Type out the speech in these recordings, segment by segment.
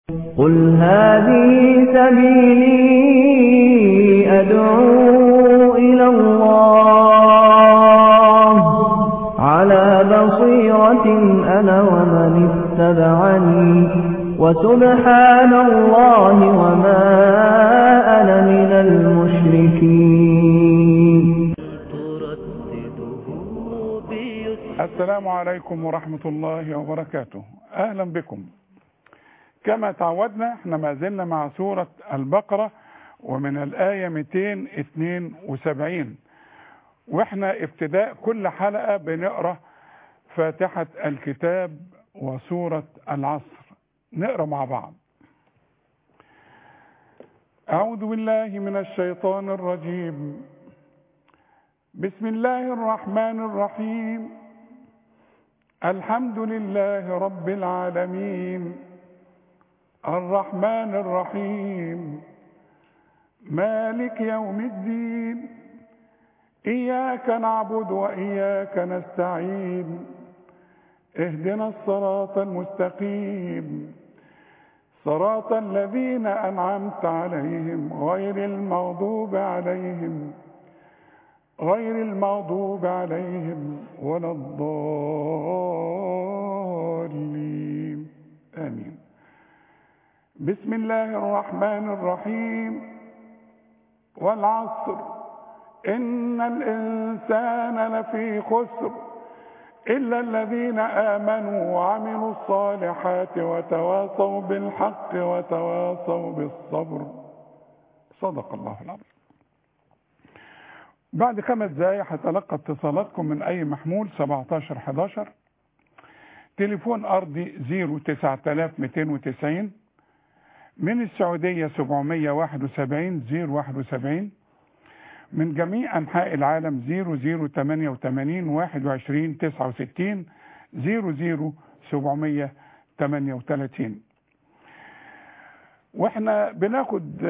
قل هذه سبيلي أدعو إلى الله على بصيرة أنا ومن اتبعني وسبحان الله وما أنا من المشركين السلام عليكم ورحمة الله وبركاته أهلا بكم كما تعودنا احنا ما زلنا مع سورة البقرة ومن الآية 272 واحنا ابتداء كل حلقة بنقرأ فاتحة الكتاب وسورة العصر نقرأ مع بعض أعوذ بالله من الشيطان الرجيم بسم الله الرحمن الرحيم الحمد لله رب العالمين الرحمن الرحيم مالك يوم الدين إياك نعبد وإياك نستعين اهدنا الصراط المستقيم صراط الذين أنعمت عليهم غير المغضوب عليهم غير المغضوب عليهم ولا الضالين آمين بسم الله الرحمن الرحيم والعصر إن الإنسان لفي خسر إلا الذين آمنوا وعملوا الصالحات وتواصوا بالحق وتواصوا بالصبر صدق الله العظيم بعد خمس دقايق هتلقى اتصالاتكم من أي محمول 17 11 تليفون أرضي 09290 من السعودية 771 071 من جميع أنحاء العالم 0088 21 69 00 738 واحنا بناخد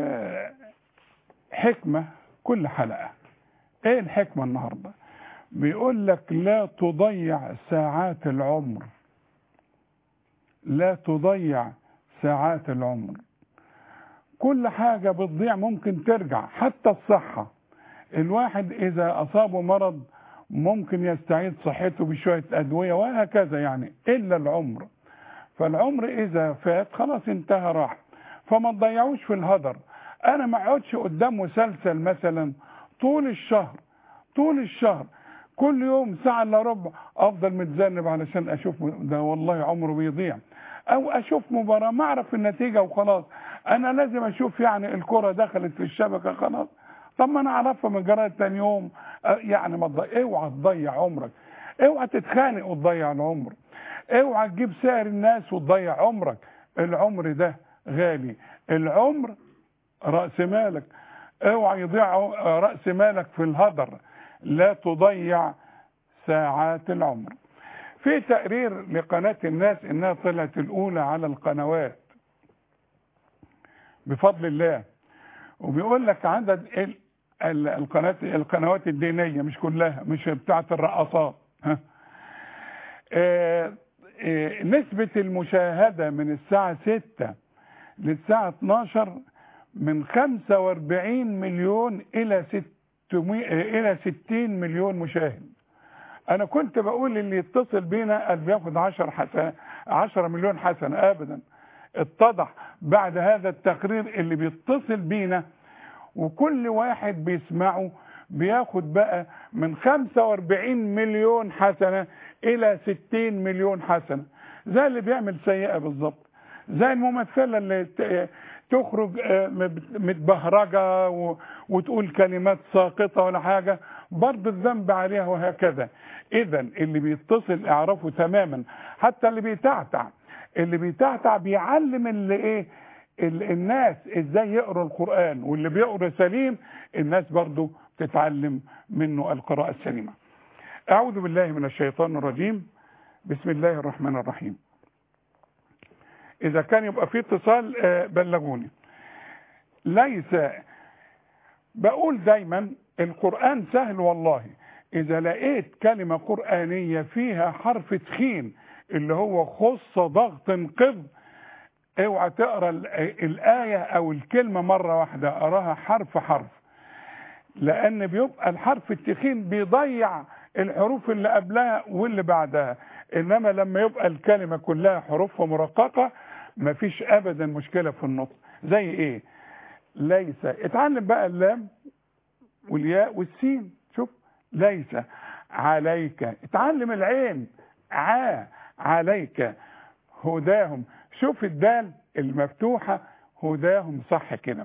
حكمة كل حلقة ايه الحكمة النهاردة بيقول لك لا تضيع ساعات العمر لا تضيع ساعات العمر كل حاجة بتضيع ممكن ترجع حتى الصحة الواحد إذا أصابه مرض ممكن يستعيد صحته بشوية أدوية وهكذا يعني إلا العمر فالعمر إذا فات خلاص انتهى راح فما تضيعوش في الهدر أنا ما اقعدش قدام مسلسل مثلا طول الشهر طول الشهر كل يوم ساعة الا ربع أفضل متذنب علشان أشوف ده والله عمره بيضيع او اشوف مباراة ما اعرف النتيجة وخلاص انا لازم اشوف يعني الكرة دخلت في الشبكة خلاص طب ما انا اعرفها من جرائد تاني يوم يعني ما تضيع اوعى تضيع عمرك اوعى تتخانق وتضيع العمر اوعى تجيب سعر الناس وتضيع عمرك العمر ده غالي العمر رأس مالك اوعى يضيع رأس مالك في الهدر لا تضيع ساعات العمر في تقرير لقناة الناس انها طلعت الاولى على القنوات بفضل الله وبيقول لك عدد القناة القنوات الدينية مش كلها مش بتاعة الرقصات ها اه اه نسبة المشاهدة من الساعة 6 للساعة 12 من 45 مليون إلى 600 إلى 60 مليون مشاهد انا كنت بقول اللي يتصل بينا قال بياخد 10 حسنة 10 مليون حسنة ابدا اتضح بعد هذا التقرير اللي بيتصل بينا وكل واحد بيسمعه بياخد بقى من 45 مليون حسنة الى 60 مليون حسنة زي اللي بيعمل سيئة بالظبط زي الممثلة اللي تخرج متبهرجة وتقول كلمات ساقطة ولا حاجة برضه الذنب عليها وهكذا اذا اللي بيتصل اعرفه تماما حتى اللي بيتعتع اللي بيتعتع بيعلم اللي ايه الناس ازاي يقروا القرآن واللي بيقرا سليم الناس برضه تتعلم منه القراءة السليمة اعوذ بالله من الشيطان الرجيم بسم الله الرحمن الرحيم اذا كان يبقى في اتصال بلغوني ليس بقول دايما القرآن سهل والله إذا لقيت كلمة قرآنية فيها حرف تخين اللي هو خص ضغط قض اوعى تقرا ال- الايه او الكلمه مره واحده اقراها حرف حرف لان بيبقى الحرف التخين بيضيع الحروف اللي قبلها واللي بعدها انما لما يبقى الكلمه كلها حروفها مرققه مفيش ابدا مشكله في النطق زي ايه ليس اتعلم بقى اللام والياء والسين شوف ليس عليك اتعلم العين ع عليك هداهم شوف الدال المفتوحة هداهم صح كده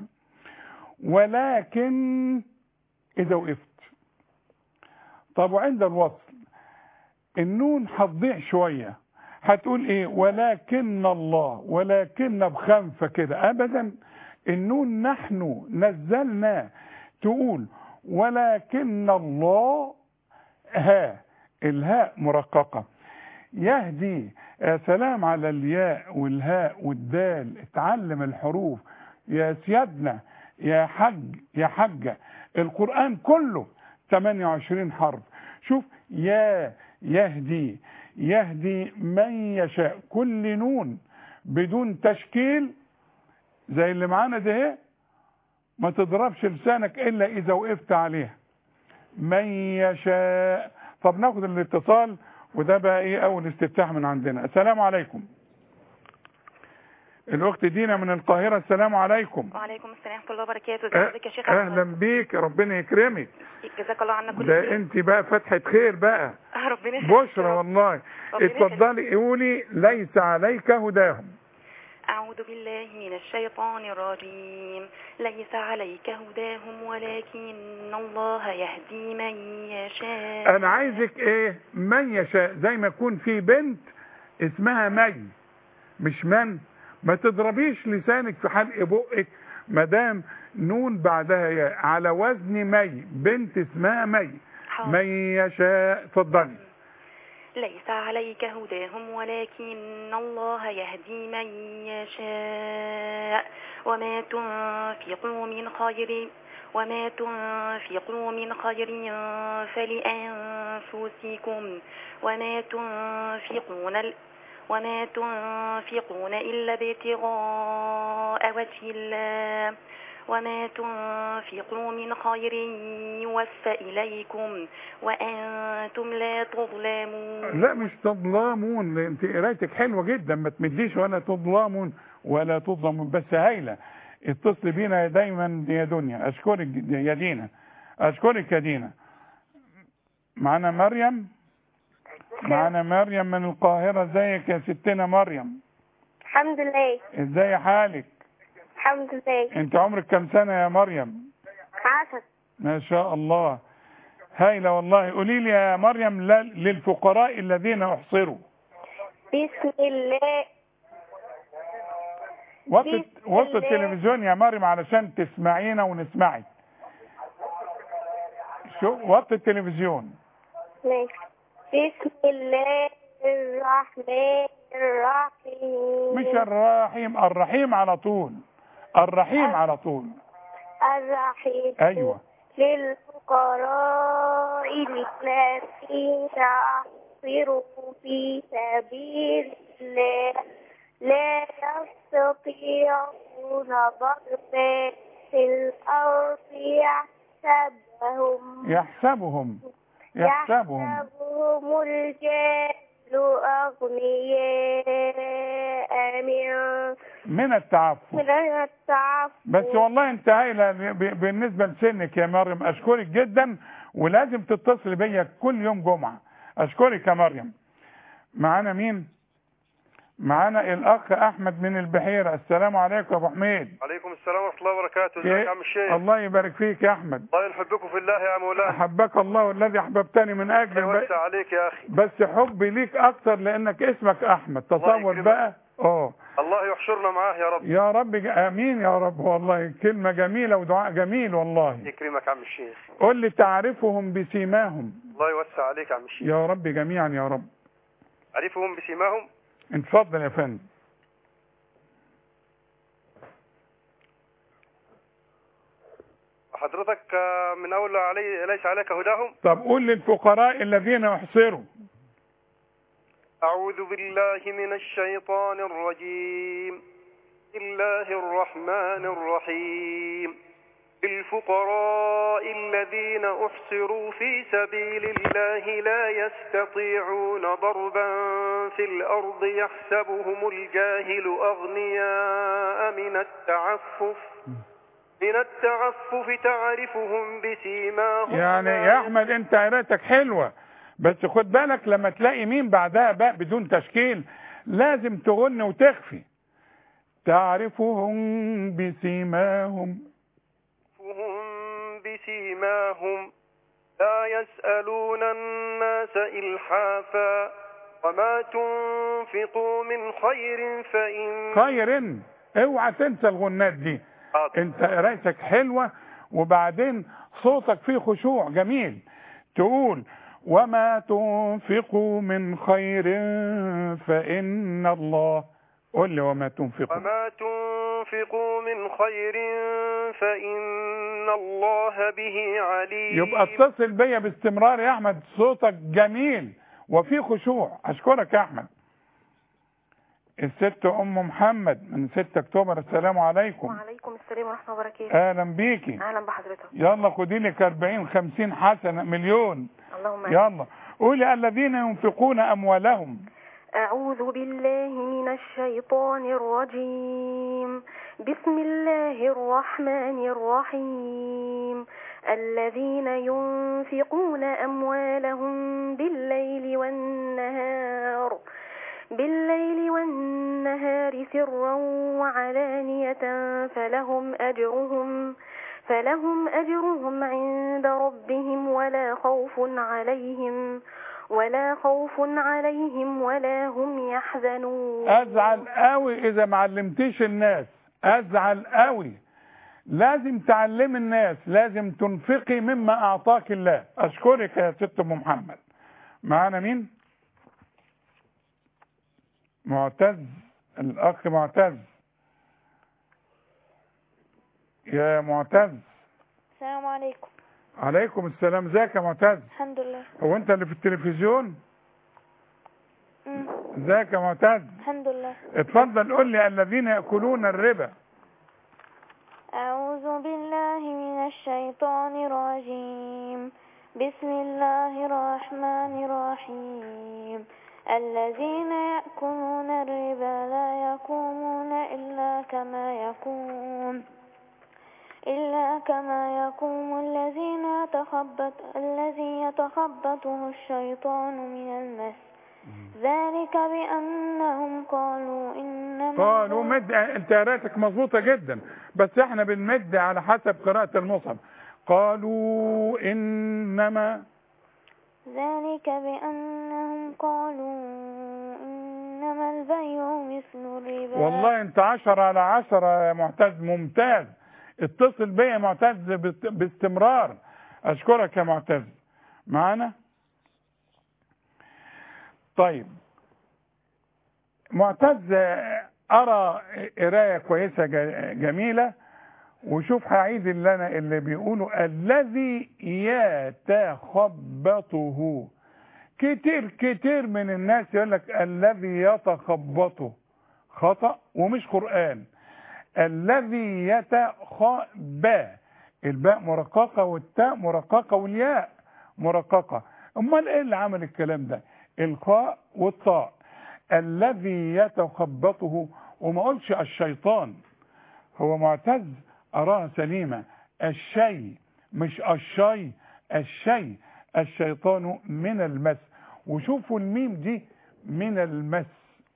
ولكن إذا وقفت طب وعند الوصل النون هتضيع شوية هتقول ايه ولكن الله ولكن بخنفة كده ابدا النون نحن نزلنا تقول ولكن الله ها الهاء مرققة يهدي يا سلام على الياء والهاء والدال اتعلم الحروف يا سيادنا يا حج يا حجة القرآن كله 28 حرف شوف يا يهدي يهدي من يشاء كل نون بدون تشكيل زي اللي معانا ده اهي ما تضربش لسانك الا اذا وقفت عليها من يشاء طب ناخد الاتصال وده بقى ايه اول استفتاح من عندنا السلام عليكم الاخت دينا من القاهره السلام عليكم وعليكم السلام ورحمة الله وبركاته أه- ازيك يا شيخ اهلا أحمد؟ بيك ربنا يكرمك جزاك الله عنا كل ده خير انت بقى فتحه خير بقى آه، ربنا يخليك بشرى يا رب. والله ربنا اتفضلي قولي ليس عليك هداهم أعوذ بالله من الشيطان الرجيم ليس عليك هداهم ولكن الله يهدي من يشاء انا عايزك ايه من يشاء زي ما يكون في بنت اسمها مي مش من ما تضربيش لسانك في حلق بقك مدام نون بعدها ياء على وزن مي بنت اسمها مي حاضر. من يشاء اتفضلي ليس عليك هداهم ولكن الله يهدي من يشاء وما تنفقوا من خير وما تنفقوا من خير فلأنفسكم وما تنفقون ال- وما تنفقون إلا ابتغاء وجه الله وما تنفقوا من خير يوفى إليكم وأنتم لا تظلمون لا مش تظلمون لأن انت قرايتك حلوه جدا ما تمديش ولا تظلمون ولا تظلمون بس هايله اتصل بينا يا دايما يا دنيا اشكرك جدا يا دينا اشكرك يا دينا معانا مريم معانا مريم من القاهره ازيك يا ستنا مريم الحمد لله ازاي حالك الحمد لله انت عمرك كم سنه يا مريم عسل ما شاء الله هايله والله قولي لي يا مريم لا- للفقراء الذين احصروا بسم الله وطي بسم وطي الله. التلفزيون يا مريم علشان تسمعينا ونسمعك شو وطي التلفزيون ماشي بسم الله الرحمن الرحيم مش الرحيم الرحيم على طول الرحيم على طول الرحيم ايوه للفقراء الذين أحصروا في سبيل الله لا يستطيعون ضربا في الأرض يحسبهم يحسبهم يحسبهم يحسبهم الجاهل أغنياء من من التعفف من التعفف بس والله انت هايله ب- بالنسبه لسنك يا مريم اشكرك جدا ولازم تتصل بيا كل يوم جمعه اشكرك يا مريم معانا مين معانا الاخ احمد من البحيره السلام عليكم يا ابو حميد عليكم السلام ورحمة الله وبركاته ازيك يا عم الشيخ الله يبارك فيك يا احمد الله يحبكم في الله يا مولانا احبك الله والذي احببتني من الله اجل يوسع عليك يا اخي بس حبي ليك اكتر لانك اسمك احمد تصور يكرمك. بقى اه الله يحشرنا معاه يا رب يا رب ج- امين يا رب والله كلمه جميله ودعاء جميل والله يكرمك يا عم الشيخ قل لي تعرفهم بسيماهم الله يوسع عليك يا عم الشيخ يا رب جميعا يا رب عرفهم بسيماهم اتفضل يا فندم حضرتك آه، من اول علي ليس عليك هداهم طب قول للفقراء الذين احصروا اعوذ بالله من الشيطان الرجيم الله الرحمن الرحيم للفقراء الذين أحصروا في سبيل الله لا يستطيعون ضربا في الأرض يحسبهم الجاهل أغنياء من التعفف من التعفف تعرفهم بسيماهم يعني يا احمد انت قراءتك حلوه بس خد بالك لما تلاقي مين بعدها باء بدون تشكيل لازم تغن وتخفي تعرفهم بسيماهم هم بسيماهم لا يسألون الناس إلحافا وما تنفقوا من خير فإن خير اوعى تنسى الغنات دي حاضر. انت قرايتك حلوه وبعدين صوتك فيه خشوع جميل تقول وما تنفقوا من خير فإن الله قل لي وما تنفقوا وما تنفقوا من خير فإن الله به عليم يبقى اتصل بيا باستمرار يا احمد صوتك جميل وفي خشوع اشكرك يا احمد الست ام محمد من 6 اكتوبر السلام عليكم وعليكم السلام ورحمة الله وبركاته اهلا بيكي أهلا بحضرتك يلا خدي لك 40 50 حسنه مليون اللهم آمين. يلا قولي الذين ينفقون اموالهم أعوذ بالله من الشيطان الرجيم بسم الله الرحمن الرحيم الذين ينفقون أموالهم بالليل والنهار بالليل والنهار سرا وعلانية فلهم أجرهم فلهم أجرهم عند ربهم ولا خوف عليهم ولا خوف عليهم ولا هم يحزنون ازعل قوي اذا ما علمتيش الناس ازعل قوي لازم تعلمي الناس لازم تنفقي مما اعطاك الله اشكرك يا ست ام محمد معانا مين معتز الاخ معتز يا معتز السلام عليكم عليكم السلام ازيك يا معتز الحمد لله هو انت اللي في التلفزيون مم. ازيك يا معتز الحمد لله اتفضل قول لي الذين ياكلون الربا أعوذ بالله من الشيطان الرجيم بسم الله الرحمن الرحيم الذين يأكلون الربا لا يقومون إلا كما يقوم إلا كما يقوم الذين يتخبط الذي يتخبطه الشيطان من المس ذلك بأنهم قالوا إنما قالوا مد انت قراءتك مظبوطه جدا بس احنا بنمد على حسب قراءه المصحف قالوا انما ذلك بأنهم قالوا إنما البيع مثل الربا والله انت عشرة على عشرة يا معتز ممتاز اتصل بيا يا معتز باست- باستمرار اشكرك يا معتز معانا طيب معتز ارى قرايه كويسه ج- جميله وشوف هعيد اللي انا اللي بيقولوا الذي يتخبطه كتير كتير من الناس يقول لك الذي يتخبطه خطأ ومش قرآن الذي يتخبى الباء مرققة والتاء مرققة والياء مرققة امال ايه اللي عمل الكلام ده الخاء والطاء الذي يتخبطه وما قلش الشيطان هو معتز أراها سليمة الشيء مش الشيء الشيء الشيطان من المس وشوفوا الميم دي من المس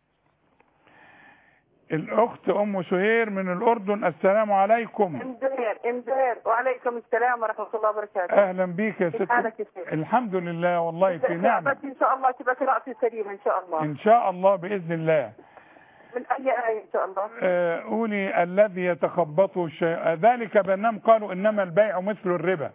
الأخت أم سهير من الأردن السلام عليكم امبير امبير وعليكم السلام ورحمة الله وبركاته أهلا بيك يا كيف حالك ست يا شيخ؟ الحمد لله والله في نعمة بس إن شاء الله تبقى قراءتي سليمة إن شاء الله إن شاء الله بإذن الله من أي آية إن شاء الله آه، قولي الذي يتخبطه الشيء ذلك بأنهم قالوا إنما البيع مثل الربا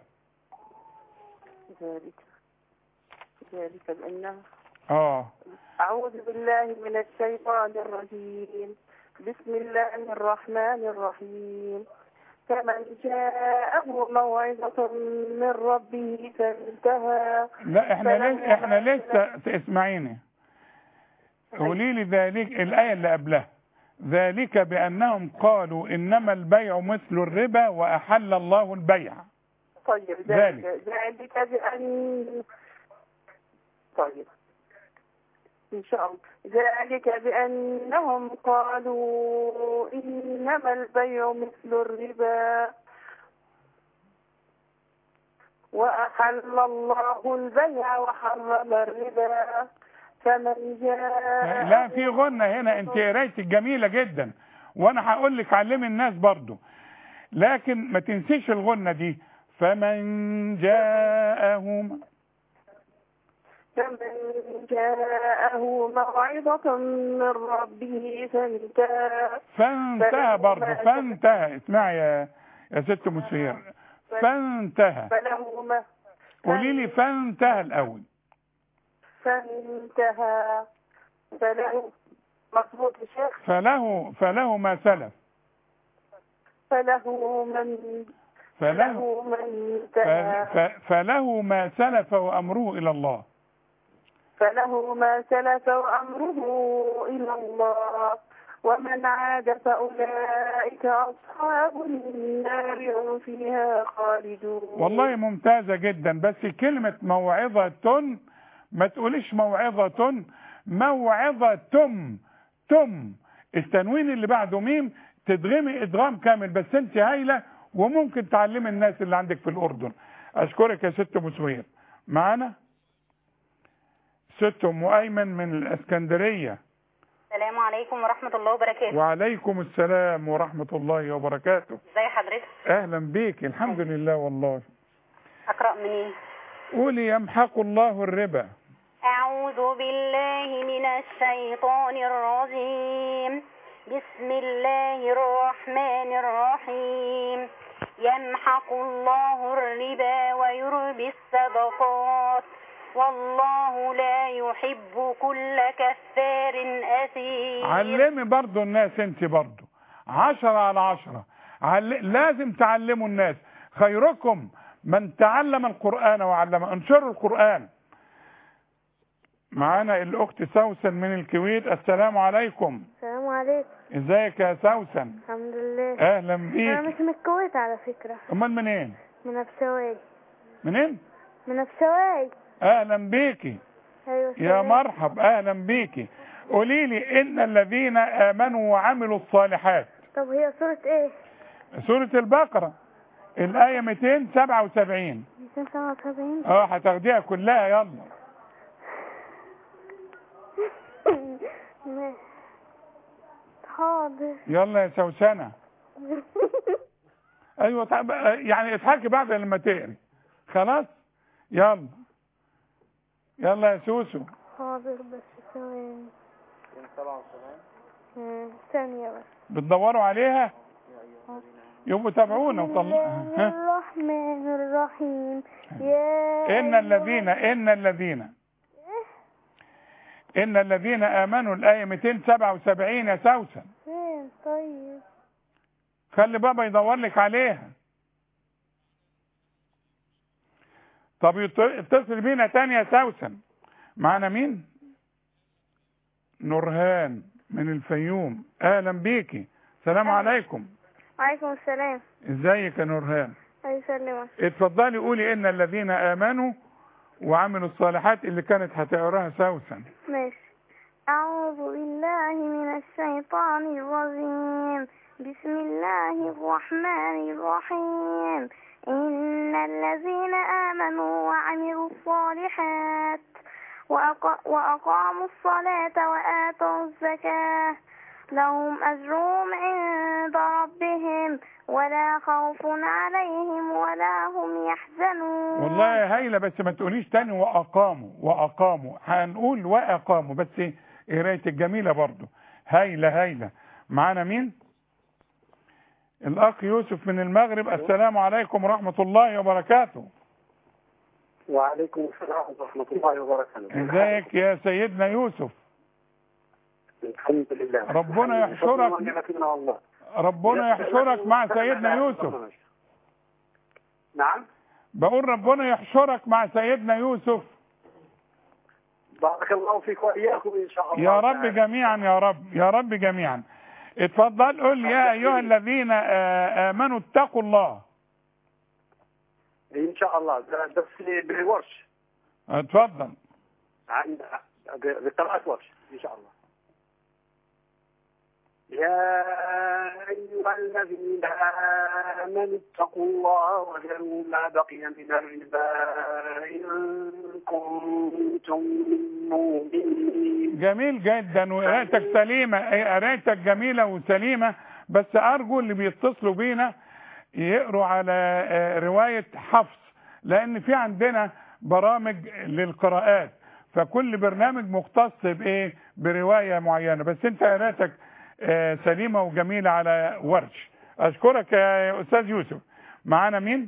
ذلك ذلك بأنه اه أعوذ بالله من الشيطان الرجيم بسم الله الرحمن الرحيم فمن جاءه موعظة من ربه فانتهى لا احنا لسه احنا لسه اسمعيني قولي لي ذلك الآية اللي قبلها ذلك بأنهم قالوا إنما البيع مثل الربا وأحل الله البيع طيب ذلك. ذلك ذلك بأن طيب إن شاء الله ذلك بأنهم قالوا إنما البيع مثل الربا وأحل الله البيع وحرم الربا فمن جاء لا في غنة هنا انت قرايتك جميلة جدا وانا هقول لك علمي الناس برضو لكن ما تنسيش الغنة دي فمن جاءهم فمن جاءه موعظة من ربه فانتهى فانتهى برضو فانتهى اسمعي يا يا ست مسير فانتهى فله ما قولي لي فانتهى الاول فانتهى فله مظبوط يا شيخ فله فله ما سلف فله من فله فله من ف- انتهى ف- فله ما سلف وامره الى الله فله ما سلف وأمره إلى الله ومن عاد فأولئك أصحاب النار هم فيها خالدون والله ممتازة جدا بس كلمة موعظة ما تقوليش موعظة موعظة تم تم التنوين اللي بعده ميم تدغمي ادغام كامل بس انت هايلة وممكن تعلمي الناس اللي عندك في الاردن اشكرك يا ست مسوير معانا ست ام ايمن من الاسكندرية السلام عليكم ورحمة الله وبركاته وعليكم السلام ورحمة الله وبركاته ازي حضرتك اهلا بيك الحمد لله والله اقرأ منين قولي يمحق الله الربا أعوذ بالله من الشيطان الرجيم بسم الله الرحمن الرحيم يمحق الله الربا ويربي الصدقات والله لا يحب كل كفار أثيم علمي برضو الناس انت برضو عشرة على عشرة عل... لازم تعلموا الناس خيركم من تعلم القرآن وعلم انشروا القرآن معانا الاخت سوسن من الكويت السلام عليكم السلام عليكم ازيك يا سوسن الحمد لله اهلا انا بيك مش من الكويت على فكرة امال منين من ابشواي منين من ابشواي اهلا بيكي ايوه يا سلام. مرحب اهلا بيكي قولي لي ان الذين امنوا وعملوا الصالحات طب هي سورة ايه سورة البقرة الآية 277 277 اه هتاخديها كلها يلا ماشي. حاضر يلا يا سوسنة ايوه طب يعني اضحكي بعد لما تقري خلاص يلا يلا يا سوسو حاضر بس ثواني مم، ثانية بس بتدوروا عليها يبقوا تابعونا بسم وطلع الله ها الرحمن الرحيم يا ان أيها الذين ان الذين ان الذين امنوا الايه 277 يا سوسن فين طيب خلي بابا يدور لك عليها طب يت- اتصل بينا تاني يا سوسن معانا مين نورهان من الفيوم اهلا بيكي سلام عليكم وعليكم السلام ازيك يا نورهان الله يسلمك اتفضلي قولي ان الذين امنوا وعملوا الصالحات اللي كانت هتقراها سوسن ماشي أعوذ بالله من الشيطان الرجيم بسم الله الرحمن الرحيم إن الذين آمنوا وعملوا الصالحات وأق- وأقاموا الصلاة وآتوا الزكاة لهم أجرهم عند ربهم ولا خوف عليهم ولا هم يحزنون والله يا هايله بس ما تقوليش تاني واقاموا واقاموا هنقول واقاموا بس قرايتك جميله برضو هايله هايله معانا مين الاخ يوسف من المغرب السلام عليكم ورحمه الله وبركاته وعليكم السلام ورحمة الله وبركاته ازيك يا سيدنا يوسف الحمد لله ربنا يحشرك. ونعمتنا الله ربنا يحشرك مع سيدنا يوسف نعم بقول ربنا يحشرك مع سيدنا يوسف بارك الله فيك وإياكم إن شاء الله يا رب تعالى. جميعا يا رب يا رب جميعا اتفضل قول يا ايها الذين آه، امنوا اتقوا الله ان شاء الله بس بالورش اتفضل عن بقراءة ورش ان شاء الله يا أيها الذين آمنوا اتقوا الله وذروا ما بقي من الربا إن كنتم مؤمنين جميل جدا وقرايتك سليمة إيه، قرايتك جميلة وسليمة بس أرجو اللي بيتصلوا بينا يقروا على آه، رواية حفص لأن في عندنا برامج للقراءات فكل برنامج مختص بإيه برواية معينة بس أنت قرايتك آه، سليمة وجميلة على ورش أشكرك يا أستاذ يوسف معانا مين؟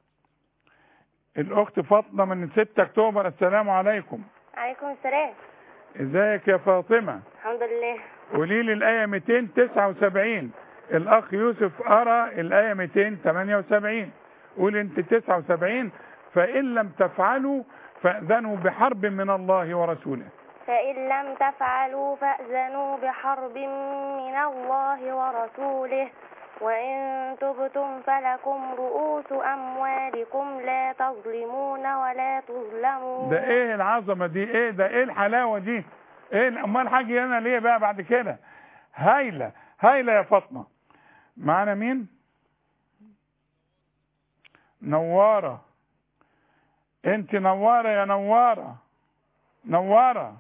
الأخت فاطمة من 6 أكتوبر السلام عليكم عليكم السلام ازيك يا فاطمة الحمد لله قولي لي الآية 279 الأخ يوسف أرى الآية 278 قول أنت 79 فإن لم تفعلوا فأذنوا بحرب من الله ورسوله فإن لم تفعلوا فأذنوا بحرب من الله ورسوله وإن تبتم فلكم رؤوس أموالكم لا تظلمون ولا تظلمون ده ايه العظمة دي ايه ده ايه الحلاوة دي ايه امال حاجة انا ليه بقى بعد كده هايلة هايلة يا فاطمة معانا مين نوارة انت نوارة يا نوارة نوارة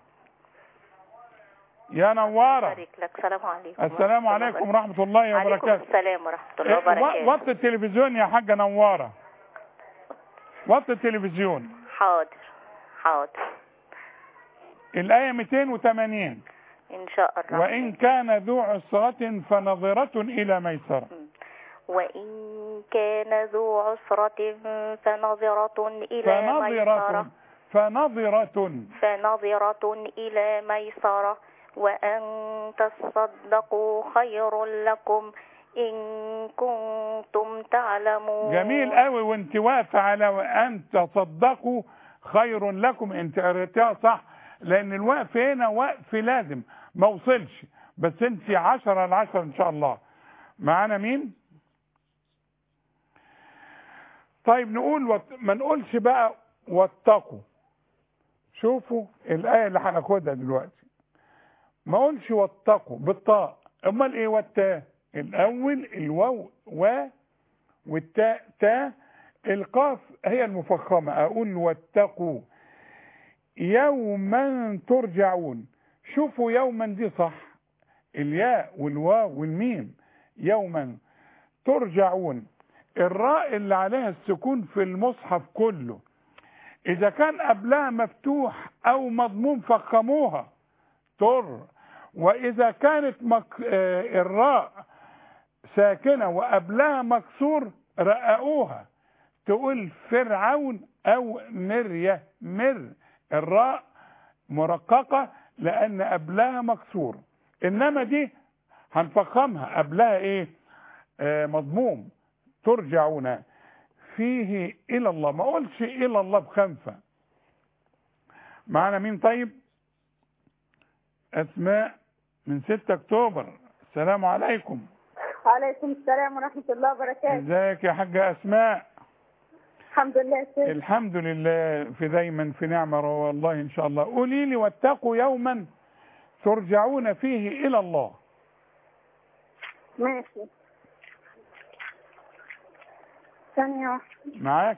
يا نوارة بارك لك السلام عليكم السلام عليكم ورحمة الله عليكم وبركاته السلام ورحمة الله إيه، وبركاته وطي التلفزيون يا حاجة نوارة وطي التلفزيون حاضر حاضر الآية 280 إن شاء الله وإن كان ذو عسرة فنظرة إلى ميسرة وإن كان ذو عسرة فنظرة إلى فنظرة ميسرة فنظرة فنظرة إلى ميسرة وأن تصدقوا خير لكم إن كنتم تعلمون جميل قوي وانت واقفة على وأن تصدقوا خير لكم انت قريتها صح لأن الوقف هنا وقف لازم ما وصلش بس انت عشرة على عشرة إن شاء الله معانا مين؟ طيب نقول وت... ما نقولش بقى واتقوا شوفوا الآية اللي هناخدها دلوقتي ما اقولش واتقوا بالطاء امال ايه والتاء الاول الواو و والتاء تاء القاف هي المفخمة اقول واتقوا يوما ترجعون شوفوا يوما دي صح الياء والواو والميم يوما ترجعون الراء اللي عليها السكون في المصحف كله اذا كان قبلها مفتوح او مضموم فخموها تر واذا كانت مك... آه الراء ساكنه وقبلها مكسور رققوها تقول فرعون او مريه مر الراء مرققه لان قبلها مكسور انما دي هنفخمها قبلها ايه آه مضموم ترجعون فيه الى الله ما اقولش الى الله بخنفه معانا مين طيب اسماء من 6 اكتوبر السلام عليكم وعليكم السلام ورحمة الله وبركاته ازيك يا حاجة اسماء الحمد لله يا سيدي الحمد لله في دايما في نعمة والله ان شاء الله قولي لي واتقوا يوما ترجعون فيه الى الله ماشي ثانية واحدة معاك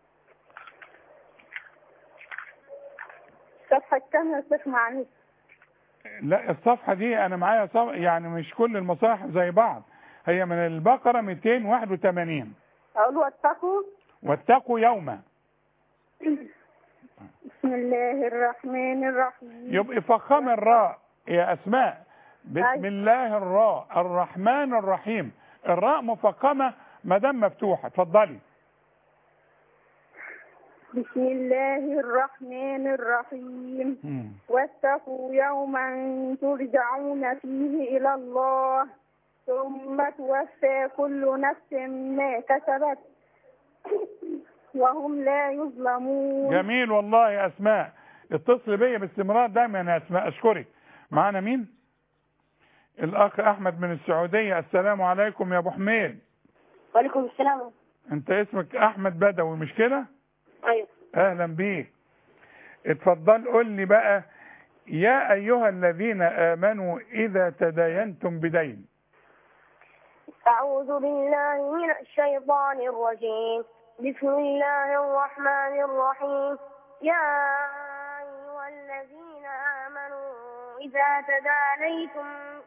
صفحة كام يا شيخ معلش لا الصفحة دي انا معايا صف... يعني مش كل المصاحف زي بعض هي من البقرة 281 أقول واتقوا واتقوا يوما بسم الله الرحمن الرحيم يبقى فخم الراء يا اسماء بسم أيوة. الله الراء الرحمن الرحيم الراء مفخمة ما دام مفتوحة اتفضلي بسم الله الرحمن الرحيم مم. واتقوا يوما ترجعون فيه إلى الله ثم توفى كل نفس ما كسبت وهم لا يظلمون جميل والله يا اسماء اتصل بيا باستمرار دايما يا اسماء اشكرك معانا مين الاخ احمد من السعوديه السلام عليكم يا ابو حميد وعليكم السلام انت اسمك احمد بدوي مش كده أيوة اهلا بيك اتفضل قول لي بقى يا ايها الذين امنوا اذا تداينتم بدين أعوذ بالله من الشيطان الرجيم بسم الله الرحمن الرحيم يا أيها الذين آمنوا إذا تدانيتم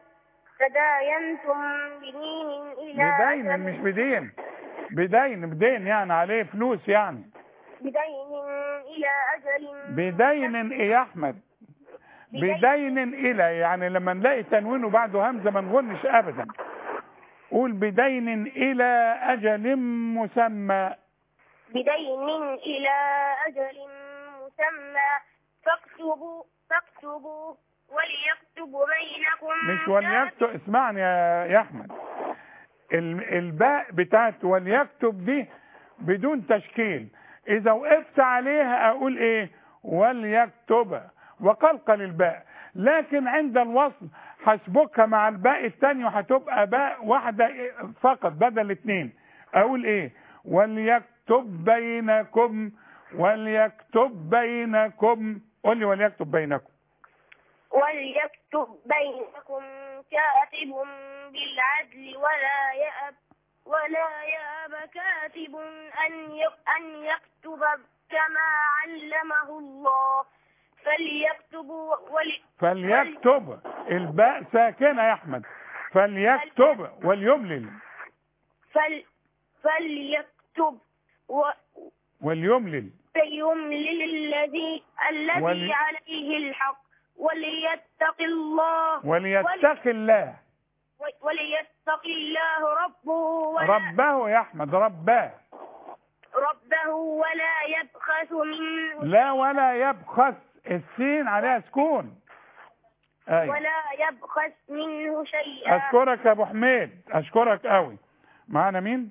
تداينتم بدين إلى بدين أجل- مش بدين بدين بدين يعني عليه فلوس يعني بدين إلى أجل بدين ايه يا احمد بدين الى يعني لما نلاقي تنوين وبعده همزه ما نغنش ابدا قول بدين الى اجل مسمى بدين إلى أجل مسمى فاكتبوا فاكتبوا وليكتب بينكم مش وليكتب اسمعني يا يا احمد ال- الباء بتاعت وليكتب دي بدون تشكيل اذا وقفت عليها اقول ايه وليكتب وقلقل الباء لكن عند الوصل هسبكها مع الباء الثاني وهتبقى باء واحده فقط بدل اتنين اقول ايه وليكتب بينكم وليكتب بينكم قول لي وليكتب بينكم وليكتب بينكم كاتب بالعدل ولا يأب ولا يأب كاتب أن يك- أن يكتب كما علمه الله فليكتب ولي فليكتب الباء ساكنة يا أحمد فليكتب وليملل فل فليكتب و- وليملل فليملل الذي الذي ولي- عليه الحق وليتق الله وليتق الله ول- وليتق الله ربه ولا ربه يا أحمد رباه ربه ولا يبخس منه لا ولا يبخس السين عليها سكون أيوة. ولا يبخس منه شيئا أشكرك يا أبو حميد أشكرك قوي معانا مين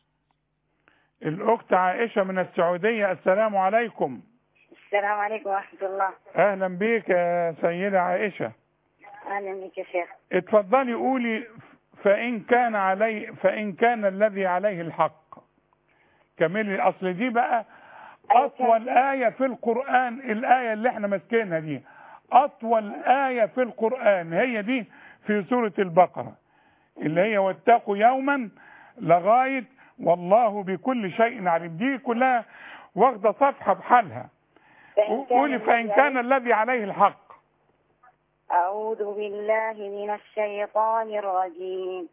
الأخت عائشة من السعودية السلام عليكم السلام عليكم ورحمة الله أهلا بيك يا سيدة عائشة أهلا بك يا شيخ اتفضلي قولي فإن كان علي فإن كان الذي عليه الحق كملي أصل دي بقى أطول آية في القرآن الآية اللي احنا ماسكينها دي أطول آية في القرآن هي دي في سورة البقرة اللي هي واتقوا يوما لغاية والله بكل شيء عليم دي كلها واخدة صفحة بحالها قولي فإن كان الذي عليه الحق أعوذ بالله من الشيطان الرجيم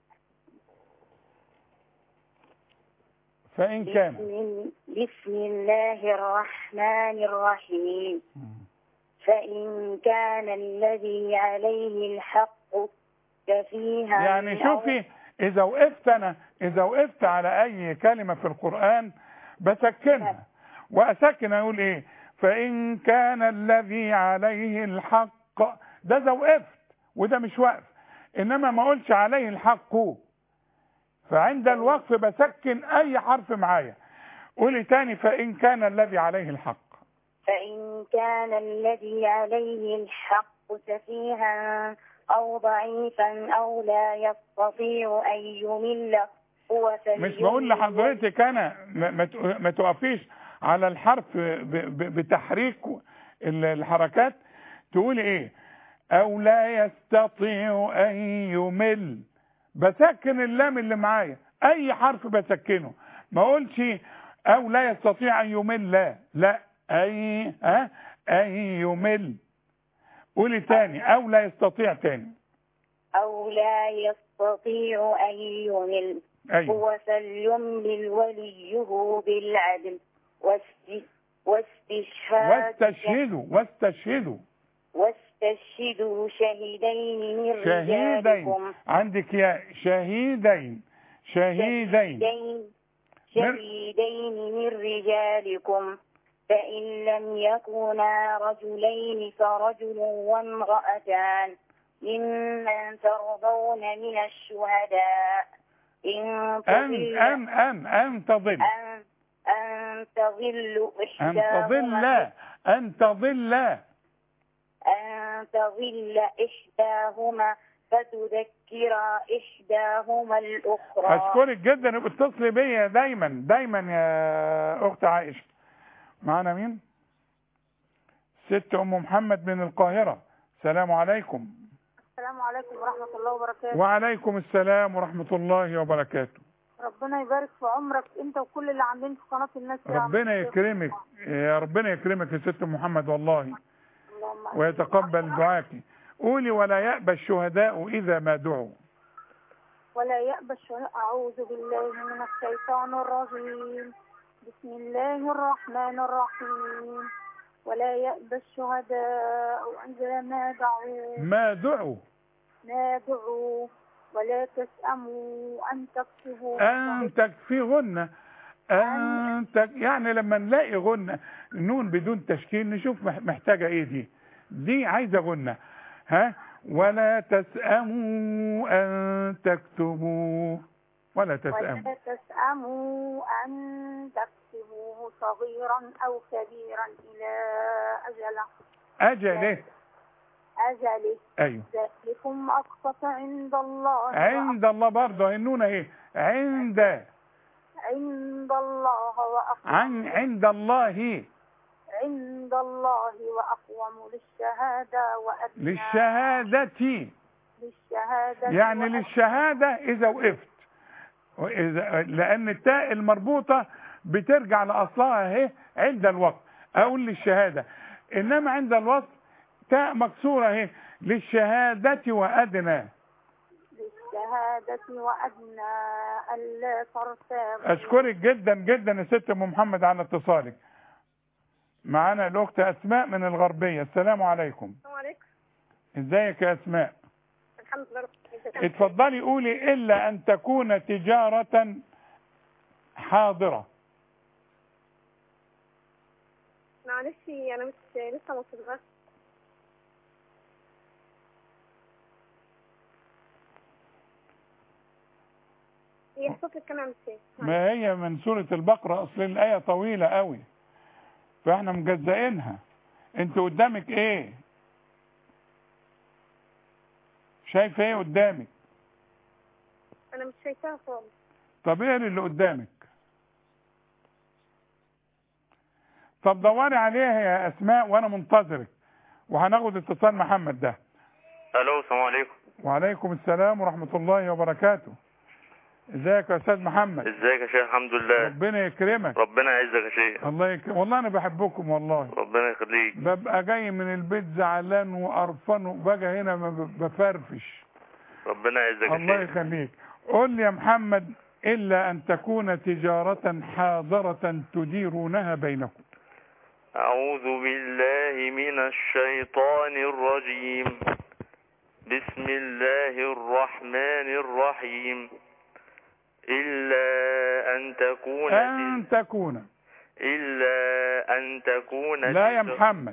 فإن كان بسم, بسم الله الرحمن الرحيم فإن كان الذي عليه الحق كفيها يعني شوفي اذا وقفت انا اذا وقفت على اي كلمة في القرآن بسكنها واسكن اقول ايه فان كان الذي عليه الحق ده اذا وقفت وده مش وقف انما ما اقولش عليه الحق فعند الوقف بسكن اي حرف معايا قولي تاني فان كان الذي عليه الحق فإن كان الذي عليه الحق سفيها أو ضعيفا أو لا يستطيع أن يمل هو مش بقول لحضرتك انا ما- ما تق- ما تقفيش على الحرف ب- ب- بتحريك ال- الحركات تقولي ايه او لا يستطيع ان يمل بسكن اللام اللي معايا اي حرف بسكنه ما اقولش او لا يستطيع ان يمل لا لا اي ها ان يمل قولي تاني او لا يستطيع تاني أو لا يستطيع أن يمل أيوة. هو فليملل وليه بالعدل واست- واستشهاد واستشهدوا واستشهدوا واستشهدوا شهيدين من شهيدين رجالكم عندك يا شهيدين شهيدين شهيدين شهيدين من رجالكم فإن لم يكونا رجلين فرجل وامرأتان ممن ترضون من الشهداء إن أن تضل أن أن أن تضل أن أن تضل أن إحداهما تضل أن تضل أن تضل إحداهما فتذكر إحداهما الأخرى اشكرك جدا اتصلي بيا دايما دايما يا اخت عائشه معانا مين ست ام محمد من القاهره السلام عليكم السلام عليكم ورحمة الله وبركاته وعليكم السلام ورحمه الله وبركاته ربنا يبارك في عمرك انت وكل اللي عاملين في قناة الناس يا عم. ربنا يكرمك يا ربنا يكرمك يا ست محمد والله اللهم آمين. ويتقبل دعاك قولي ولا يأبى الشهداء إذا ما دعوا ولا يأبى الشهداء أعوذ بالله من الشيطان الرجيم بسم الله الرحمن الرحيم ولا يأبى الشهداء إذا ما دعوا ما دعوا ما دعوا ولا تسأموا أن تكتبوا أن تكفي غنة أن تك... يعني لما نلاقي غنة نون بدون تشكيل نشوف مح- محتاجة ايه دي دي عايزة غنة ها ولا تسأموا أن تكتبوا ولا تسأموا ولا تسأموا أن تكتبوه صغيرا أو كبيرا إلى أجله أجله أجله أيوه ذلكم أقسط عند الله عند الله برضه النون اهي عند عند الله وأقوم عن عند الله عند الله وأقوم للشهادة وأدنى للشهادة للشهادة يعني وأدنى. للشهادة إذا وقفت وإذا لأن التاء المربوطة بترجع لأصلها اهي عند الوقت أقول للشهادة إنما عند الوصف تاء مكسورة اهي للشهادة وأدنى للشهادة وأدنى ألا ترتابوا أشكرك جدا جدا يا ست أم محمد على اتصالك معانا الأخت أسماء من الغربية السلام عليكم السلام عليكم ازيك يا أسماء الحمد لله رب اتفضلي قولي إلا أن تكون تجارة حاضرة معلش أنا مش لسه ما وصلتش هي صوتك كان عامل ازاي؟ ما هي من سورة البقرة أصل الآية طويلة قوي فاحنا مجزئينها انت قدامك ايه شايفه ايه قدامك أنا مش شايفاها خالص طب اقري اللي قدامك طب دوري عليها يا اسماء وانا منتظرك وهناخد اتصال محمد ده الو السلام عليكم وعليكم السلام ورحمة الله وبركاته ازيك يا استاذ محمد ازيك يا شيخ الحمد لله ربنا يكرمك ربنا يعزك يا شيخ الله يكرمك والله انا بحبكم والله ربنا يخليك ببقى جاي من البيت زعلان وقرفان وباجي هنا ما ب- بفرفش ربنا يعزك يا الله شيخ يخليك قول لي يا محمد إلا أن تكون تجارة حاضرة تديرونها بينكم أعوذ بالله من الشيطان الرجيم بسم الله الرحمن الرحيم إلا أن تكون أن تكون إلا أن تكون لا يا تج- محمد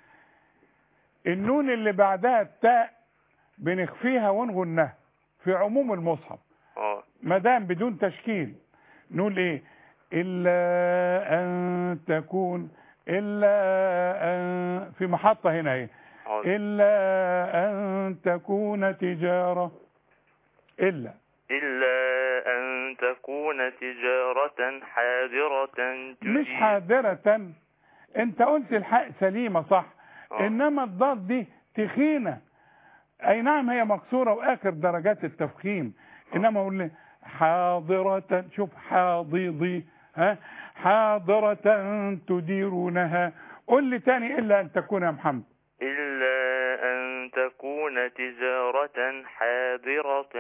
النون اللي بعدها التاء بنخفيها ونغنها في عموم المصحف اه ما دام بدون تشكيل نقول ايه الا ان تكون الا ان في محطه هنا ايه حاضر. الا ان تكون تجاره الا إلا أن تكون تجارة حاضرة مش تجي- حاضرة انت قلت الحق سليمة صح آه. انما الضاد دي تخينة اي نعم هي مكسورة واخر درجات التفخيم انما اقول لي حاضرة شوف حاضيضي ها حاضرة تديرونها قل لي تاني الا ان تكون يا محمد إلا أن تكون تجارة حاضرة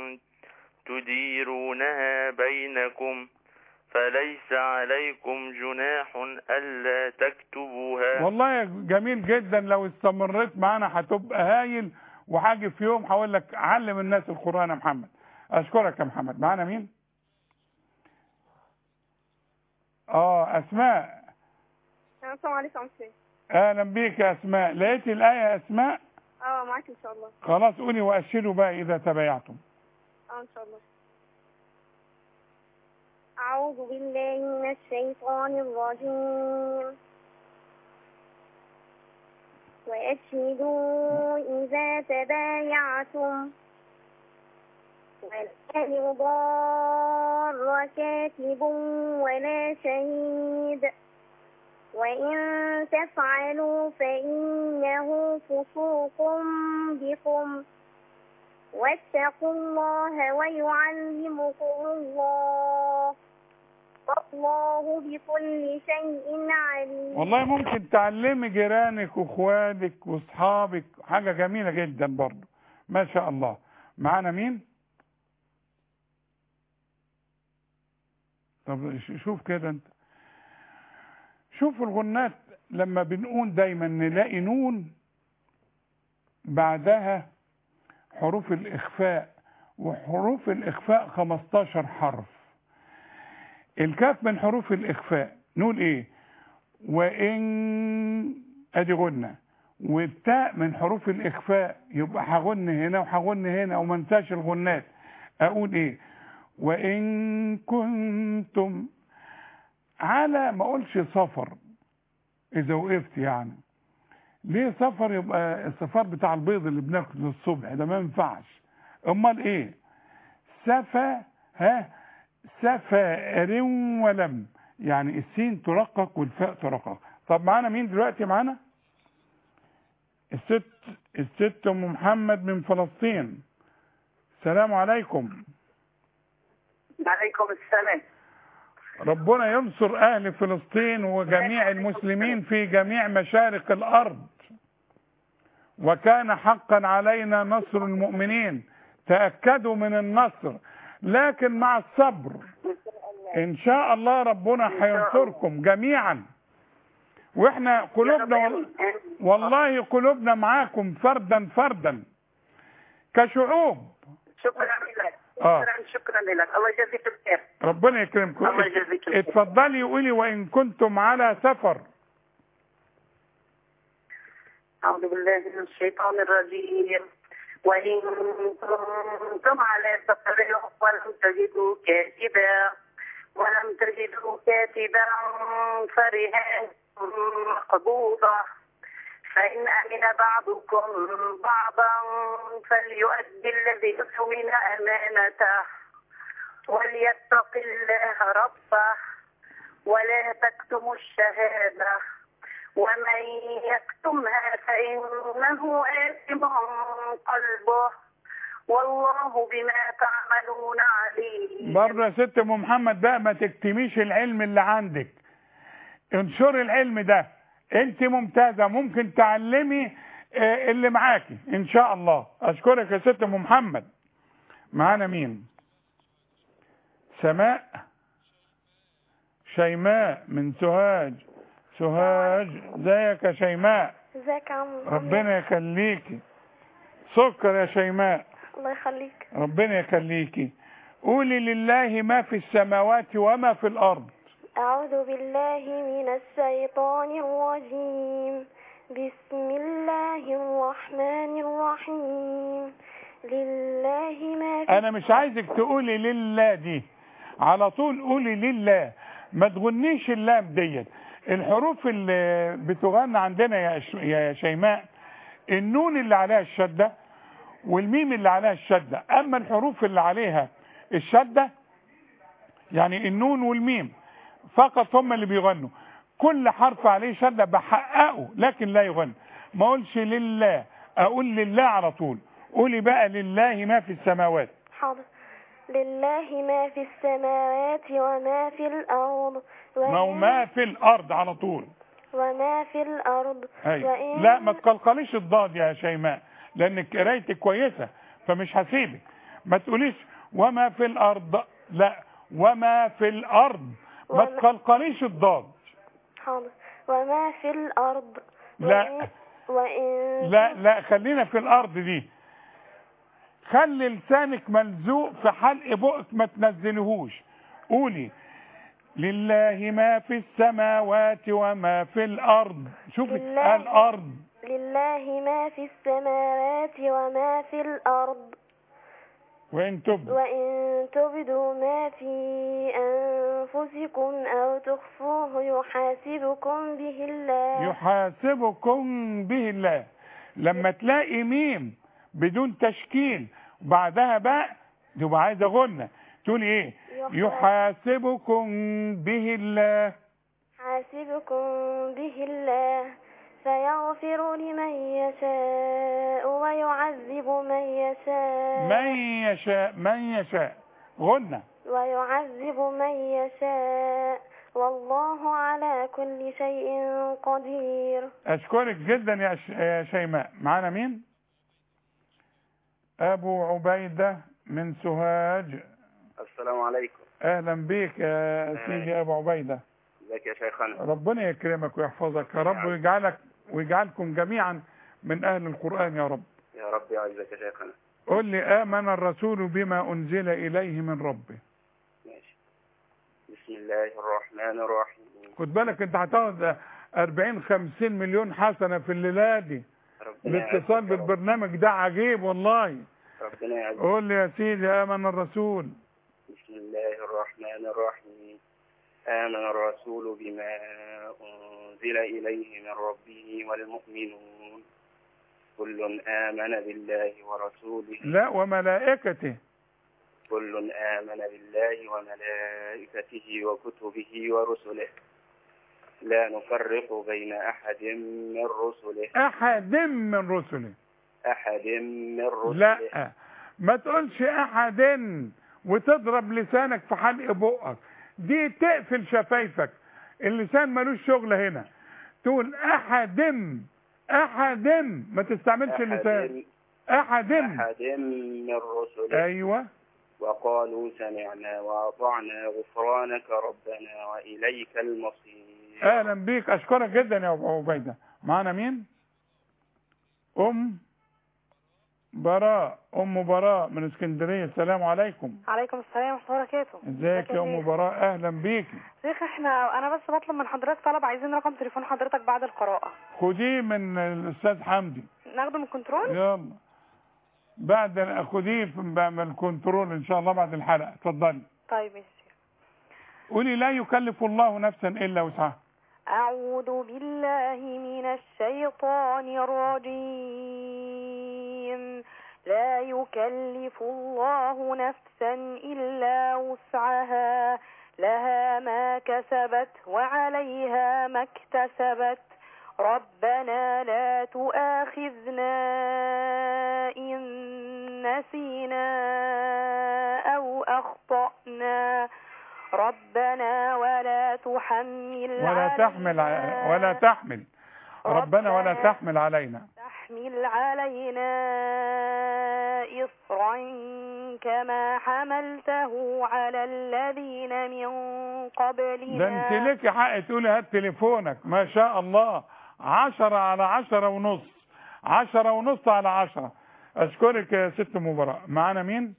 تديرونها بينكم فليس عليكم جناح ألا تكتبوها والله جميل جدا لو استمريت معانا هتبقى هايل وهاجي في يوم هقول لك علم الناس القرآن يا محمد اشكرك يا محمد معانا مين اه اسماء السلام عليكم يا عم سيد. اهلا بيك يا اسماء لقيتي الايه يا اسماء اه معاك ان شاء الله خلاص قولي واشروا بقى اذا تبايعتم اه ان شاء الله أعوذ بالله من الشيطان الرجيم وأشهدوا إذا تبايعتم ولا يضار كاتب ولا شهيد وإن تفعلوا فإنه فسوق بكم واتقوا الله ويعلمكم الله والله بكل شيء عليم والله ممكن تعلمي جيرانك واخواتك واصحابك حاجة جميلة جدا برضو ما شاء الله معانا مين طب ش- شوف كده انت شوف الغنات لما بنقول دايما نلاقي نون بعدها حروف الإخفاء وحروف الإخفاء 15 حرف الكاف من حروف الإخفاء نقول إيه وإن أدي غنة والتاء من حروف الإخفاء يبقى هغن هنا وهغن هنا وما انساش الغنات أقول إيه وإن كنتم على ما أقولش سفر إذا وقفت يعني ليه سفر يبقى السفر بتاع البيض اللي بناكله الصبح ده ما ينفعش امال ايه سفا ها سفائر ولم يعني السين ترقق والفاء ترقق طب معانا مين دلوقتي معانا الست الست ام محمد من فلسطين السلام عليكم عليكم السلام ربنا ينصر اهل فلسطين وجميع المسلمين في جميع مشارق الارض وكان حقا علينا نصر المؤمنين تاكدوا من النصر لكن مع الصبر ان شاء الله ربنا هينصركم جميعا واحنا قلوبنا وال- والله قلوبنا معاكم فردا فردا كشعوب شكرا لك آه. شكرا شكرا لك الله يجزيك الخير ربنا يكرمكم الله يجزيك الخير. اتفضلي قولي وان كنتم على سفر أعوذ بالله من الشيطان الرجيم وإن كنتم على سفر ولم تجدوا كاتبا ولم تجدوا كاتبا فرهان مقبوضة فإن أمن بعضكم بعضا فليؤدي الذي اؤتمن أمانته وليتق الله ربه ولا تكتموا الشهادة ومن يكتمها فإنه آثم قلبه والله بما تعملون عليم برضه يا ست ام محمد بقى ما تكتميش العلم اللي عندك انشري العلم ده انت ممتازه ممكن تعلمي آه، اللي معاكي ان شاء الله اشكرك يا ست ام محمد معانا مين سماء شيماء من سوهاج سوهاج ازيك يا شيماء ازيك يا عم ربنا يخليكي سكر يا شيماء الله يخليك ربنا يخليكي قولي لله ما في السماوات وما في الارض أعوذ بالله من الشيطان الرجيم بسم الله الرحمن الرحيم لله ما في انا مش عايزك تقولي لله دي على طول قولي لله ما تغنيش اللام ديت الحروف اللي بتغنى عندنا يا ش- يا شيماء النون اللي عليها الشده والميم اللي عليها الشده اما الحروف اللي عليها الشده يعني النون والميم فقط هم اللي بيغنوا كل حرف عليه شده بحققه لكن لا يغنى ما اقولش لله اقول لله على طول قولي بقى لله ما في السماوات حاضر لله ما في السماوات وما في الأرض ما هو ما في الارض على طول وما في الأرض أيوة. وإن- لا ما تقلقليش الضاد يا شيماء لانك قرايتك كويسه فمش هسيبك ما تقوليش وما في الارض لا وما في الارض ما وما- تقلقليش الضاد حاضر وما في الأرض لا. وإن, وإن لا لا خلينا في الارض دي خلي لسانك ملزوق في حلق بقك ما تنزلهوش قولي لله ما في السماوات وما في الارض شوفي لله. الارض لله ما في السماوات وما في الأرض وان تبدوا وإن تبدوا ما في أنفسكم أو تخفوه يحاسبكم به الله يحاسبكم به الله لما تلاقي ميم بدون تشكيل وبعدها باء تبقى عايزه غنه تقول ايه يحاسبكم به الله حاسبكم به الله فيغفر لمن يشاء ويعذب من يشاء من يشاء من يشاء غنه ويعذب من يشاء والله على كل شيء قدير اشكرك جدا يا ش- يا شيماء معانا مين ابو عبيده من سوهاج السلام عليكم اهلا بيك يا سيدي ابو عبيده ازيك يا شيخنا ربنا يكرمك ويحفظك يا رب ويجعلك ويجعلكم جميعا من اهل القران يا رب يا رب يعزك يا شيخنا قل لي امن الرسول بما انزل اليه من ربه ماشي بسم الله الرحمن الرحيم خد بالك انت هتاخد 40 50 مليون حسنه في الليله دي ربنا الاتصال يعزك يا رب. بالبرنامج ده عجيب والله ربنا يعزك قول لي يا سيدي امن الرسول بسم الله الرحمن الرحيم آمن الرسول بما أنزل إليه من ربه والمؤمنون كل آمن بالله ورسوله لا وملائكته كل آمن بالله وملائكته وكتبه ورسله لا نفرق بين أحد من رسله احد من رسله أحد من رسله لا ما تقولش احد وتضرب لسانك في حلق بقك دي تقفل شفايفك اللسان ملوش شغل هنا تقول احد احد ما تستعملش اللسان احد أحد من رسله ايوه وقالوا سمعنا وأطعنا غفرانك ربنا وإليك المصير اهلا بيك اشكرك جدا يا ابو عبيده معانا مين ام براء ام براء من اسكندريه السلام عليكم عليكم السلام ورحمة الله وبركاته ازيك يا ام براء اهلا بيكي شيخ احنا انا بس بطلب من حضرتك طلب عايزين رقم تليفون حضرتك بعد القراءة خديه من الاستاذ حمدي ناخده من الكنترول يلا بعد خديه من الكنترول ان شاء الله بعد الحلقه اتفضلي طيب ماشي قولي لا يكلف الله نفسا الا وسعها أعوذ بالله من الشيطان الرجيم لا يكلف الله نفسا إلا وسعها لها ما كسبت وعليها ما اكتسبت ربنا لا تؤاخذنا إن نسينا أو أخطأنا ربنا ولا تحمل ولا تحمل ع- ولا تحمل ربنا ولا تحمل علينا تحمل علينا إصرا كما حملته على الذين من قبلنا ده انت ليكي حق تقولي هات تليفونك ما شاء الله عشرة على عشرة ونص عشرة ونص على عشرة اشكرك يا ست مباراة معانا مين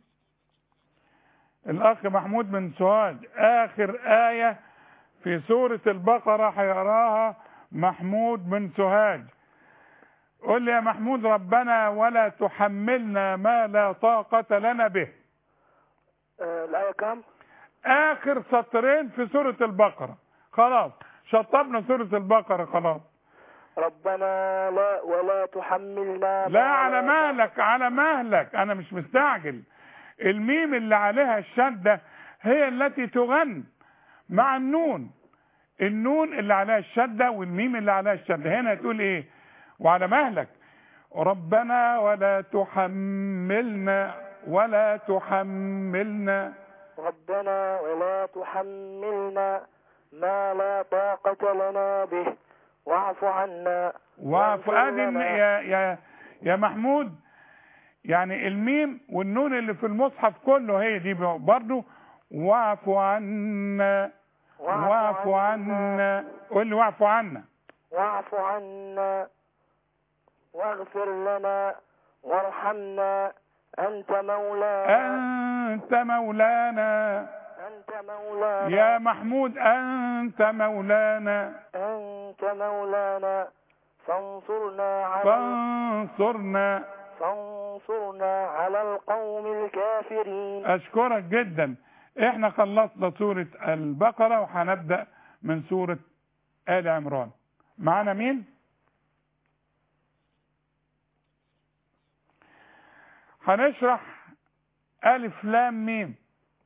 الاخ محمود من سوهاج اخر آية في سورة البقرة هيقراها محمود من سوهاج قل لي يا محمود ربنا ولا تحملنا ما لا طاقة لنا به الآية كام؟ اخر سطرين في سورة البقرة خلاص شطبنا سورة البقرة خلاص ربنا لا ولا تحملنا لا على مهلك على مهلك انا مش مستعجل الميم اللي عليها الشدة هي التي تغن مع النون النون اللي عليها الشدة والميم اللي عليها الشدة هنا تقول ايه وعلى مهلك ربنا ولا تحملنا ولا تحملنا ربنا ولا تحملنا ما لا طاقة لنا به واعف عنا واعف واغفر ادي لنا. يا يا يا محمود يعني الميم والنون اللي في المصحف كله هي دي برضو واعف عنا واعف عنا قول لي واعف عنا واعف عنا واغفر لنا وارحمنا أنت مولانا انت مولانا أنت مولانا يا محمود انت مولانا أنت مولانا فانصرنا على فانصرنا فانصرنا على القوم الكافرين اشكرك جدا احنا خلصنا سورة البقرة وهنبدأ من سورة آل عمران معانا مين هنشرح ألف لام ميم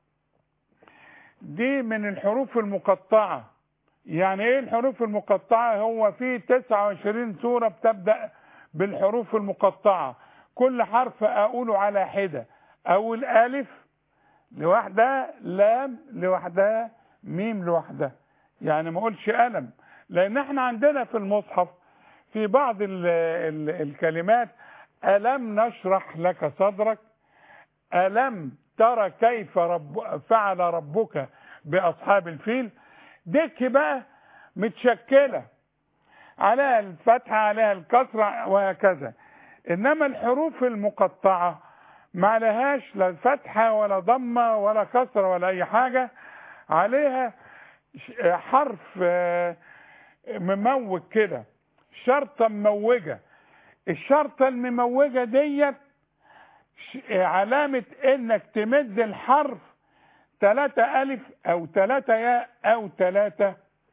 دي من الحروف المقطعة يعني ايه الحروف المقطعة هو في 29 سورة بتبدأ بالحروف المقطعة كل حرف اقوله على حدة اقول الف لوحدها لام لوحدها ميم لوحدها يعني ما اقولش قلم لان احنا عندنا في المصحف في بعض ال ال الكلمات الم نشرح لك صدرك الم ترى كيف رب فعل ربك باصحاب الفيل ديك بقى متشكله عليها الفتحه عليها الكسره وهكذا انما الحروف المقطعه ما لهاش لا فتحه ولا ضمه ولا كسره ولا اي حاجه عليها حرف مموج كده شرطه مموجه الشرطه المموجه ديت علامه انك تمد الحرف ثلاثة ألف أو ثلاثة ياء أو ثلاثة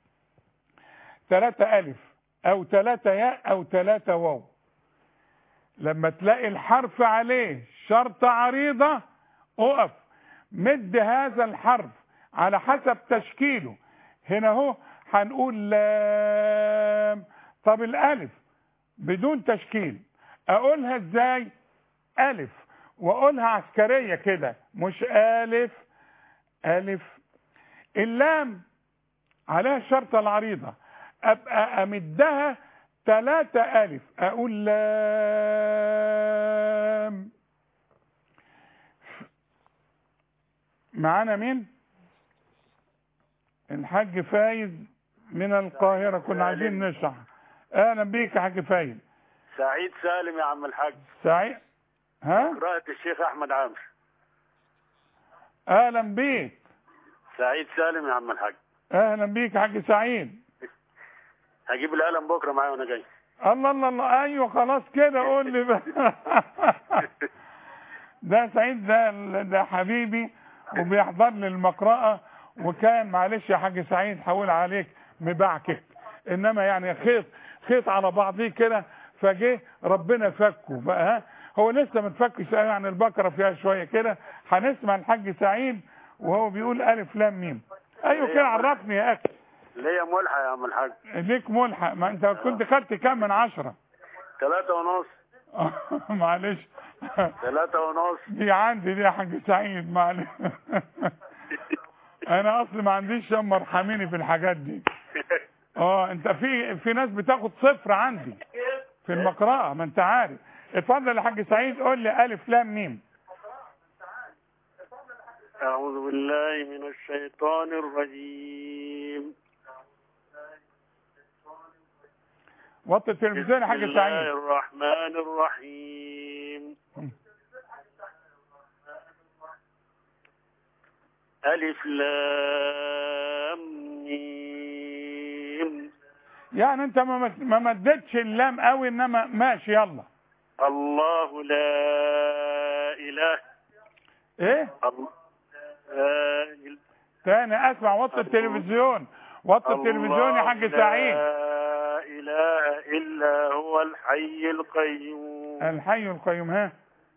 ثلاثة ألف أو ثلاثة ياء أو ثلاثة واو لما تلاقي الحرف عليه شرطة عريضة اقف مد هذا الحرف على حسب تشكيله هنا اهو هنقول لام طب الالف بدون تشكيل اقولها ازاي الف واقولها عسكرية كده مش الف الف اللام عليها الشرطة العريضة ابقى امدها ثلاثة الف اقول لام معانا مين الحاج فايز من القاهرة كنا عايزين نشرح اهلا بيك يا حاج فايز سعيد سالم يا عم الحاج سعيد ها قراءة الشيخ احمد عامر اهلا بيك سعيد سالم يا عم الحاج اهلا بيك يا حاج سعيد هجيب القلم بكره معايا وانا جاي الله الله الله ايوه خلاص كده قول لي بقى ده سعيد ده ده حبيبي وبيحضر لي المقرأة وكان معلش يا حاج سعيد حاول عليك مبعكك انما يعني خيط خيط على بعضيه كده فجه ربنا فكه بقى ها هو لسه ما اتفكش يعني البقره فيها شويه كده هنسمع الحاج سعيد وهو بيقول الف لام ميم ايوه كده عرفني يا اخي ليا ملحق يا عم الحاج ليك ملحق ما انت كنت خدت كام من عشرة ثلاثة ونص معلش ثلاثة ونص دي عندي دي يا حاج سعيد معلش انا اصلي ما عنديش شم ارحميني في الحاجات دي اه انت في في ناس بتاخد صفر عندي في المقرأة ما انت عارف اتفضل يا حاج سعيد قول لي الف لام ميم أعوذ بالله من الشيطان الرجيم وطي التلفزيون يا حاج بسم الله سعيد الرحمن الرحيم ألف لام ميم يعني انت ما مس- ما مدتش اللام قوي انما ماشي يلا الله لا إله ايه الله لا إله تاني اسمع وطي التلفزيون وطي التلفزيون يا حاج الله سعيد لا إله إلا هو الحي القيوم الحي القيوم ها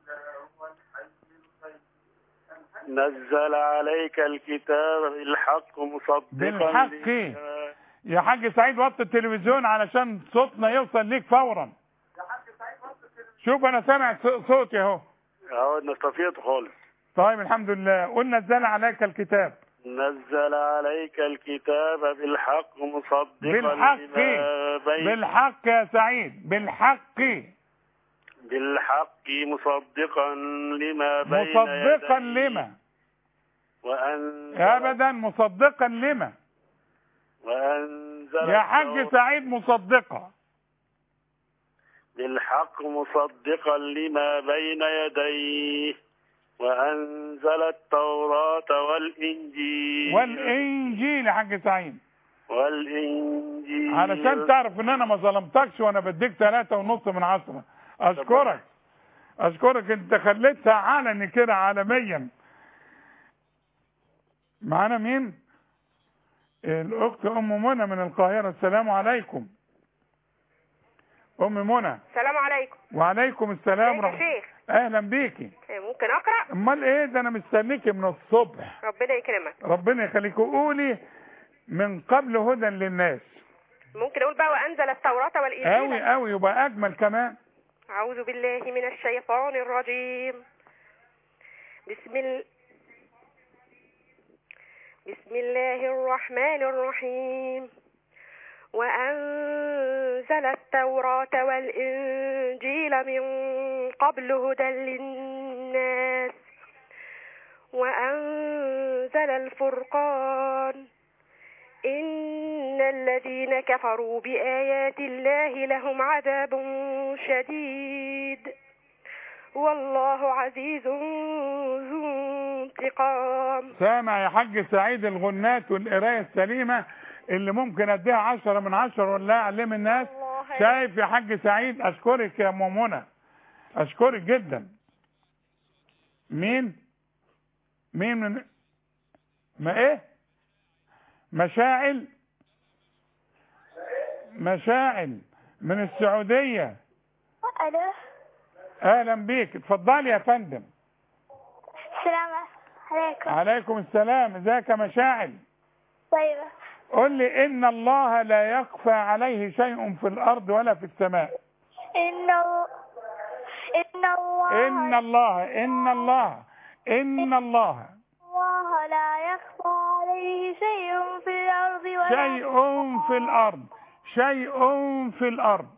نزل عليك الكتاب بالحق مصدقا بالحق. لما- يا حاج سعيد وطي التلفزيون علشان صوتنا يوصل ليك فورا شوف انا سامع ص- صوتي اهو اهو نستفيد خالص طيب الحمد لله قل نزل عليك الكتاب نزل عليك الكتاب بالحق مصدقا بالحق. لما بين بالحق يا سعيد بالحق بالحق مصدقا لما بين مصدقا يديه لما وأنزل ابدا مصدقا لما وأنزل يا حاج التوراة سعيد مصدقا بالحق مصدقا لما بين يديه وأنزل التوراة والإنجيل والانجيل يا حاج سعيد والإنجيل علشان تعرف ان انا ما ظلمتكش وانا بديك ثلاثة ونص من عشرة اشكرك اشكرك انت خليتها علني كده عالميا معانا مين الاخت ام منى من القاهره السلام عليكم ام منى السلام عليكم وعليكم السلام ازيك يا ورحمه شيخ اهلا بيكي إيه، ممكن اقرا امال ايه ده انا مستنيكي من الصبح ربنا يكرمك ربنا يخليك قولي من قبل هدى للناس ممكن اقول بقى وانزل التوراة قوي والانجيل قوي يبقى اجمل كمان اعوذ بالله من الشيطان الرجيم بسم ال... بسم الله الرحمن الرحيم وأنزل التوراة والإنجيل من قبل هدى للناس وأنزل الفرقان إن الذين كفروا بآيات الله لهم عذاب شديد والله عزيز ذو انتقام سامع يا حاج سعيد الغنات والقرايه السليمه اللي ممكن اديها عشرة من عشرة ولا اعلم الناس شايف يا حاج سعيد اشكرك يا ام منى اشكرك جدا مين مين من ما ايه مشاعل مشاعل من السعودية ألو اهلا بيك اتفضلي يا فندم السلام عليكم عليكم السلام ازيك يا مشاعل طيبة قل لي ان الله لا يخفى عليه شيء في الارض ولا في السماء إن ال- إن الله ان الله ان الله ان الله الله لا يخفى عليه شيء في الأرض ولا شيء في الارض شيء في الارض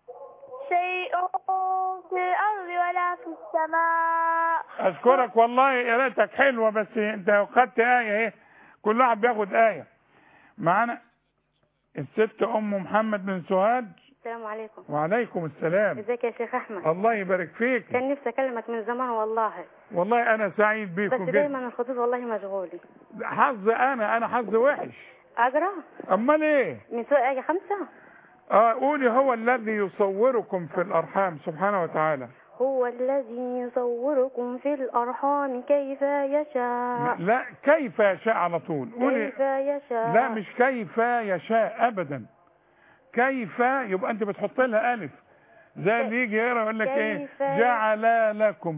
شيء في الأرض ولا في السماء اشكرك والله قراءتك حلوه بس انت خدت ايه اهي كل واحد بياخد ايه معانا الست ام محمد بن سوهاج السلام عليكم وعليكم السلام ازيك يا شيخ احمد الله يبارك فيك كان نفسي اكلمك من زمان والله والله انا سعيد بس بيكم دايما جدا الخطوط والله مشغولي حظ انا انا حظ وحش اقرا امال ايه من سوق اجي خمسة اه قولي هو الذي يصوركم في الارحام سبحانه وتعالى هو الذي يصوركم في الارحام كيف يشاء لا كيف يشاء على طول قولي كيف يشاء لا مش كيف يشاء ابدا كيف يبقى انت بتحط لها الف زي اللي يجي يقرا يقول لك ايه كيف- جعل لكم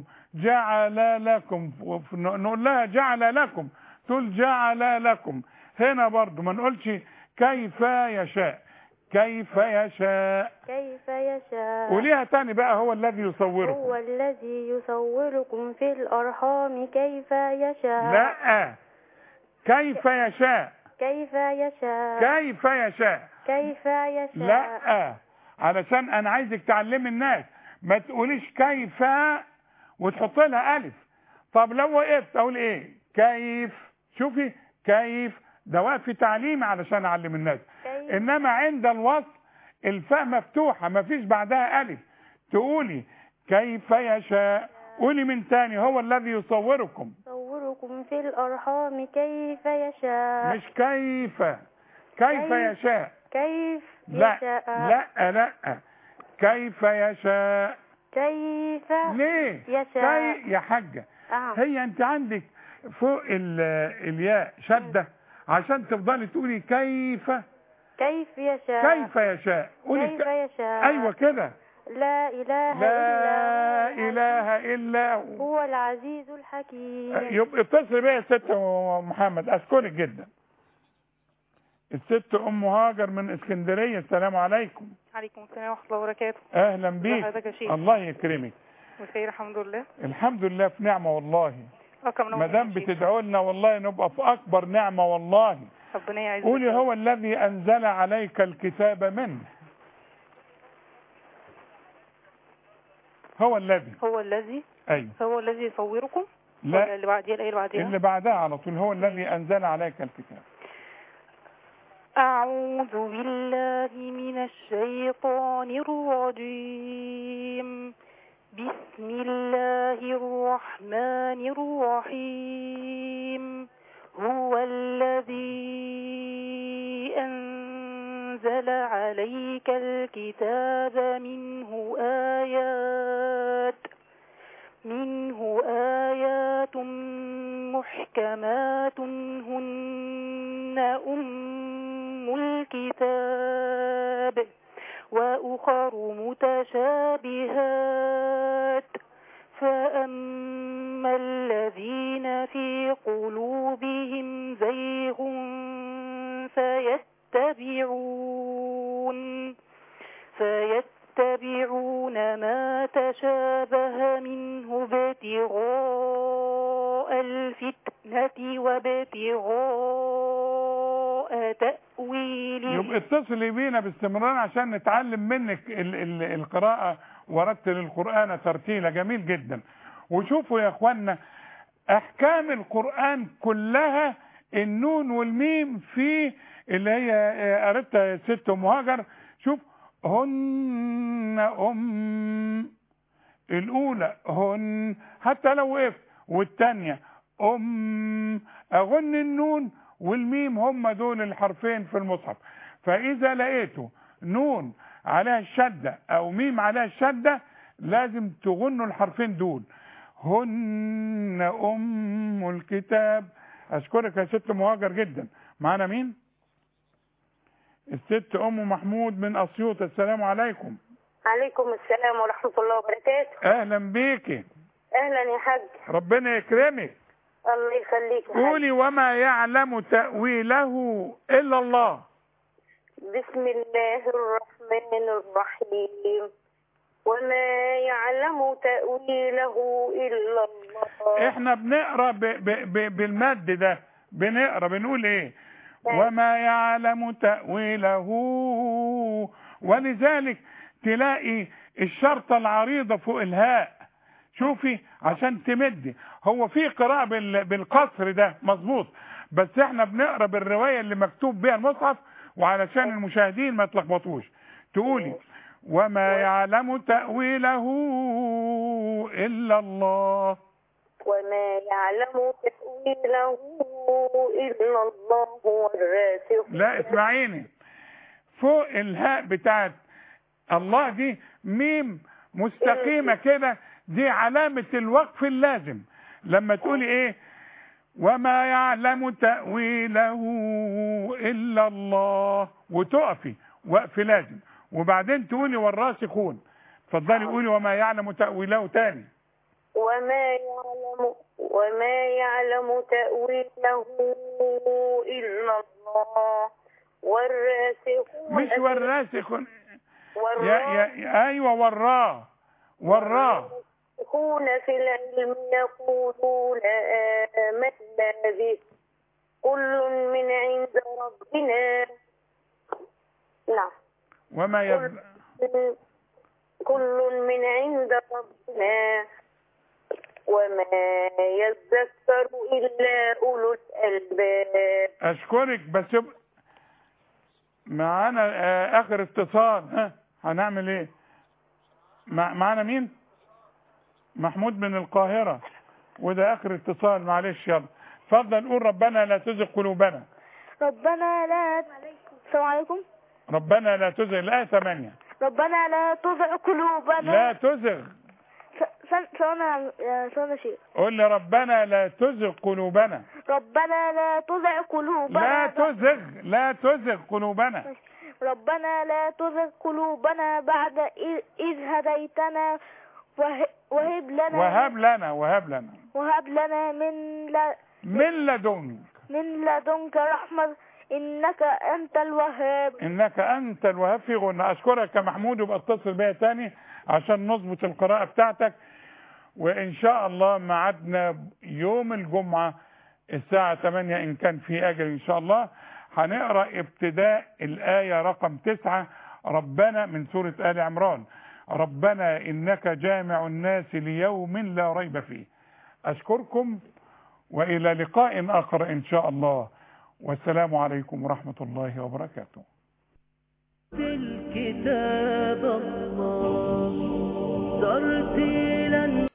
جعل لكم وف- نقول لها جعل لكم تقول جعل لكم هنا برضو ما نقولش كيف يشاء كيف يشاء كيف يشاء قوليها تاني بقى هو الذي يصوركم هو الذي يصوركم في الارحام كيف يشاء لا كيف يشاء كيف يشاء كيف يشاء كيف يشاء لا علشان انا عايزك تعلمي الناس ما تقوليش كيف وتحط لها الف طب لو وقفت اقول ايه كيف شوفي كيف ده وقف تعليمي علشان اعلم الناس كيف انما عند الوصف الفاء مفتوحه ما فيش بعدها الف تقولي كيف يشاء قولي من تاني هو الذي يصوركم يصوركم في الارحام كيف يشاء مش كيف كيف كيف يشاء كيف لا يشاء لا لا كيف يشاء كيف ليه يشاء كي يا حاجة آه. هي انت عندك فوق ال- الياء شدة عشان تفضلي تقولي كيف كيف يشاء كيف يشاء قولي كيف ك- يشاء ايوه كده لا إله لا إلا هو اله الا هو هو العزيز الحكيم يبقى اتصل بيا يا ست محمد اشكرك جدا الست ام هاجر من اسكندريه السلام عليكم عليكم السلام ورحمة الله وبركاته اهلا ازي بيك حضرتك يا شيخ؟ الله يكرمك بخير الحمد لله الحمد لله في نعمه والله أكرم ما دام بتدعوا لنا والله نبقى في اكبر نعمه والله ربنا يعزك قولي هو الذي انزل عليك الكتاب منه هو الذي هو الذي ايوه هو الذي يصوركم لا. ولا اللي بعديها الآية اللي بعديها اللي بعدها على طول هو الذي انزل عليك الكتاب أعوذ بالله من الشيطان الرجيم بسم الله الرحمن الرحيم هو الذي أنزل عليك الكتاب منه آيات منه آيات محكمات هن أم الكتاب وأخر متشابهات فأما الذين في قلوبهم زيغ فيتبعون فيتبعون ما تشابه منه ابتغاء الفتنة وابتغاء تأويله يبقى اتصلي بينا باستمرار عشان نتعلم منك ال ال القراءة ورتل القرآن ترتيلا جميل جدا وشوفوا يا اخوانا احكام القرآن كلها النون والميم في اللي هي آه، قريتها ست ام هاجر شوف هن ام الاولى هن حتى لو وقف والتانية ام اغن النون والميم هم دول الحرفين في المصحف فاذا لقيتوا نون عليها الشدة او ميم عليها الشدة لازم تغنوا الحرفين دول هن ام الكتاب اشكرك يا ست مهاجر جدا معانا مين الست ام محمود من اسيوط السلام عليكم عليكم السلام ورحمة الله وبركاته اهلا بيكي أهلا يا حاج ربنا يكرمك الله يخليك يا حاج. قولي وما يعلم تأويله الا الله بسم الله الرحمن الرحيم وما يعلم تأويله إلا الله احنا بنقرا ب ب ب بالمد ده بنقرا بنقول ايه وما يعلم تأويله ولذلك تلاقي الشرطة العريضة فوق الهاء شوفي عشان تمدي هو في قراءة بال- بالقصر ده مظبوط بس احنا بنقرا بالرواية اللي مكتوب بيها المصحف وعلشان المشاهدين ما تلخبطوش تقولي وما يعلم تأويله إلا الله وما يعلم تأويله إلا الله والراسخ لا اسمعيني فوق الهاء بتاعت الله دي ميم مستقيمة كده دي علامة الوقف اللازم لما تقولي ايه وما يعلم تأويله إلا الله وتقفي وقف لازم وبعدين تقولي والراسخون اتفضلي قولي وما يعلم تأويله تاني وما يعلم وما يعلم تأويله إلا الله والراسخون مش والراسخون يا والراسخون يا يا- ايوه وراه وراه في العلم يقولون آمنا به كل من عند ربنا نعم وما يب... كل من عند ربنا وما يذكر إلا أولو الألباب اشكرك بس يب... معانا آه، اخر اتصال ها هنعمل ايه مع... معانا مين محمود من القاهرة وده اخر اتصال معلش يلا اتفضل قول ربنا لا تزغ قلوبنا ربنا لا السلام عليكم ربنا لا تزغ الآية 8 ربنا لا تزغ قلوبنا لا تزغ ثواني يا ثواني شيء قول لي ربنا لا تزغ قلوبنا ربنا لا تزغ قلوبنا لا تزغ لا تزغ قلوبنا ربنا لا تزغ قلوبنا بعد إذ إذ هديتنا وه- وهب لنا وهب لنا وهب لنا وهب لنا من ل... من لدنك من لدنك رحمة إنك أنت الوهاب انك انت الوهاب في غنى اشكرك يا محمود وابقى اتصل بيا تاني عشان نظبط القراءة بتاعتك وان شاء الله ميعادنا يوم الجمعة الساعة 8 ان كان في اجل ان شاء الله هنقرا ابتداء الاية رقم 9 ربنا من سورة آل عمران ربنا انك جامع الناس ليوم لا ريب فيه اشكركم والى لقاء اخر ان شاء الله والسلام عليكم ورحمة الله وبركاته الكتاب الله صرت